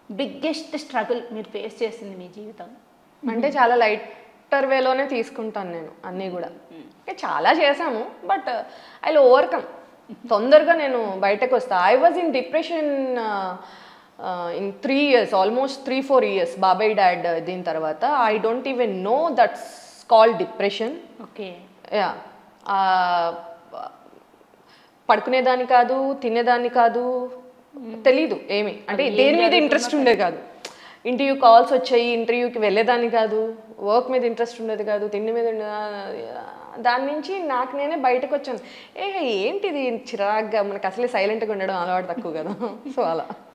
biggest struggle మీరు face చేసింది మీ జీవితం అంటే చాలా లైటర్ వేలోనే తీసుకుంటాను నేను అన్నీ కూడా అంటే చాలా చేశాము బట్ ఐ ఓవర్కమ్ తొందరగా నేను బయటకు వస్తా I was in depression in three years almost three four years బాబాయ్ డాడ్ దీని తర్వాత I don't even know that's call depression okay yeah పడుకునేదాన్ని కాదు తినేదాన్ని కాదు తెలీదు ఏమి అంటే దేని మీద ఇంట్రెస్ట్ ఉండేది కాదు ఇంటర్వ్యూ కాల్స్ వచ్చాయి ఇంటర్వ్యూకి వెళ్ళేదాన్ని కాదు వర్క్ మీద ఇంట్రెస్ట్ ఉండేది కాదు తిండి మీద ఉండే- దాని నుంచి నాకు నేనే బయటకు వచ్చాను ఏ ఏంటిది చిరాగ్గా మనకు అసలే సైలెంట్గా ఉండడం అలవాటు తక్కువ కదా సో అలా